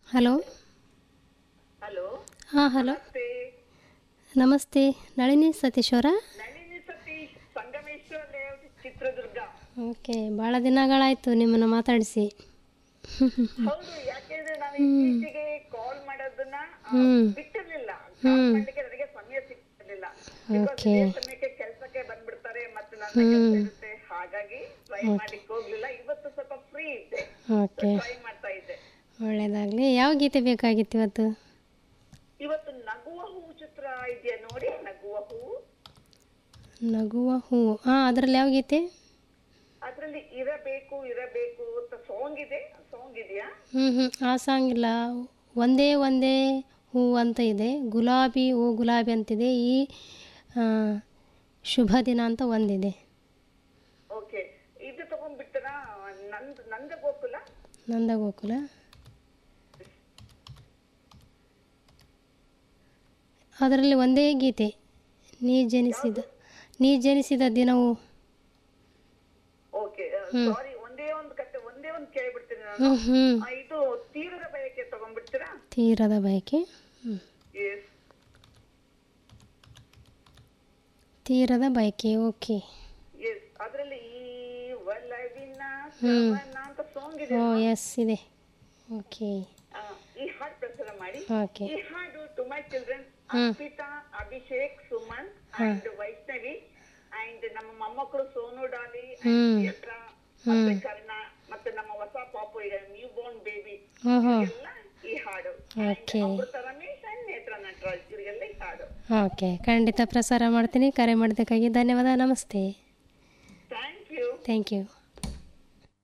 Hello hello ಹಾಂ hello ನಮಸ್ತೆ ನಮಸ್ತೆ ನಳಿನಿ ಸತೀಶ್ ಅವರಾ ನಳಿನಿ ಸತೀಶ್ ಸಂಗಮೇಶ್ವರ ಲೇಔಟ್ ಚಿತ್ರದುರ್ಗ ಓಕೆ ಭಾಳ ದಿನಗಳಾಯಿತು ನಿಮ್ಮನ್ನು ಮಾತಾಡಿಸಿ ಹೌದು ಯಾಕೆಂದ್ರೆ ನಾನು ಇತ್ತೀಚೆಗೆ ಕಾಲ್ ಮಾಡೋದನ್ನ ಆ, ಹ್ಮ್. ಬಿಟ್ಟಿರ್ಲಿಲ್ಲ ಕಾಲ್ ಮಾಡ್ಲಿಕ್ಕೆ ನನಗೆ ಸಮಯ ಸಿಗ್ತಿರ್ಲಿಲ್ಲ Because Okay. ಇದೇ ಸಮಯಕ್ಕೆ ಕೆಲಸಕ್ಕೆ ಬಂದ್ಬಿಡ್ತಾರೆ ಮತ್ತೆ ನನ್ನ ಕೆಲಸ ಇರುತ್ತೆ ಹಾಗಾಗಿ ಟ್ರೈ ಮಾಡ್ಲಿಕ್ಕೆ ಹೋಗ್ಲಿಲ್ಲ ಇವತ್ತು ಸ್ವಲ್ಪ ಫ್ರೀ ಇದ್ದೆ ಓಕೆ ಟ್ರೈ ಮಾಡ್ತಾ ಇದ್ದೆ ಒಳ್ಳೆಯದಾಗಲಿ ಯಾವ ಗೀತೆ ಬೇಕಾಗಿತ್ತು ಇವತ್ತು ಇವತ್ತು ನಗುವ ಹೂವು ಚಿತ್ರ ಇದೆಯಾ ನೋಡಿ ನಗುವ ಹೂವು ನಗುವ ಹೂವು ಹಾಂ ಅದರಲ್ಲಿ ಯಾವ ಗೀತೆ ಅದ್ರಲ್ಲಿ ಇರಬೇಕು ಇರಬೇಕು ಅಂತ ಸಾಂಗ್ ಇದೆ ಸಾಂಗ್ ಇದೆಯಾ ಹ್ಞೂ ಹ್ಞೂ ಆ ಸಾಂಗ್ ಇಲ್ಲ ಒಂದೇ ಒಂದೇ ಹೂವು ಅಂತ ಇದೆ ಗುಲಾಬಿ ಹೂ ಗುಲಾಬಿ ಅಂತಿದೆ ಈ ಆ, ಶುಭ ದಿನ ಅಂತ ಒಂದಿದೆ ಓಕೆ ಇದು ತಗೊಂಡ್ಬಿಡ್ತೀರಾ ನಂದ್ ನಂದ ಗೋಕುಲ ನಂದ ಗೋಕುಲ ಅದರಲ್ಲಿ ಒಂದೇ ಗೀತೆ ನೀ ಜನಿಸಿದ ನೀ ಜನಿಸಿದ ದಿನವು ಓಕೆ ಸಾರಿ ಒಂದೇ ಒಂದು ಕತೆ ಒಂದೇ ಒಂದು ಕೇಳ್ಬಿಡ್ತೀನಿ ನಾನು ಹ್ಞೂ ಹ್ಞೂ ಆ, ಇದು ತೀರದ ಬಯಕೆ ತಗೊಂಡ್ಬಿಡ್ತೀರಾ ತೀರದ ಬಯಕೆ ಹ್ಞೂ ಎಸ್ ತೀರದ ಬಯಕೆ ಓಕೆ ಎಸ್ ಅದ್ರಲ್ಲಿ ಈ ಒಲವಿನ ಸವನ ಅಂತ ಸಾಂಗ್ ಇದೆ ಓ ಎಸ್ ಇದೆ ಓಕೆ ಆ, ಈ ಹಾಡು ಪ್ರಸಾರ ಮಾಡಿ ಓಕೆ ಈ ಹಾಡು to my children Arpita Abhishek Suman and Vaishnavi and ನಮ್ಮ ಮೊಮ್ಮಕ್ಕಳು ಸೋನು ಡಾಲಿ ಹ್ಮ್. ನೇತ್ರ ಮತ್ತೆ ಕರ್ಣ ಮತ್ತೆ ನಮ್ಮ ಹೊಸ ಪಾಪು ಈಗ ನ್ಯೂ ಬೋರ್ನ್ ಬೇಬಿ ಹ್ಞೂ ಹ್ಞೂ ಎಲ್ಲ ಈ ಹಾಡು ಓಕೆ ಅಮೃತ ರಮೇಶ್ ಅಂಡ್ ನೇತ್ರ ನಟರಾಜ್ ಇವರಿಗೆಲ್ಲ ಈ ಹಾಡು ಓಕೆ ಖಂಡಿತ ಪ್ರಸಾರ ಮಾಡ್ತೀನಿ ಕರೆ ಮಾಡಿದ್ದಕ್ಕಾಗಿ ಧನ್ಯವಾದ ನಮಸ್ತೆ ಥ್ಯಾಂಕ್ ಯು ಥ್ಯಾಂಕ್ ಯು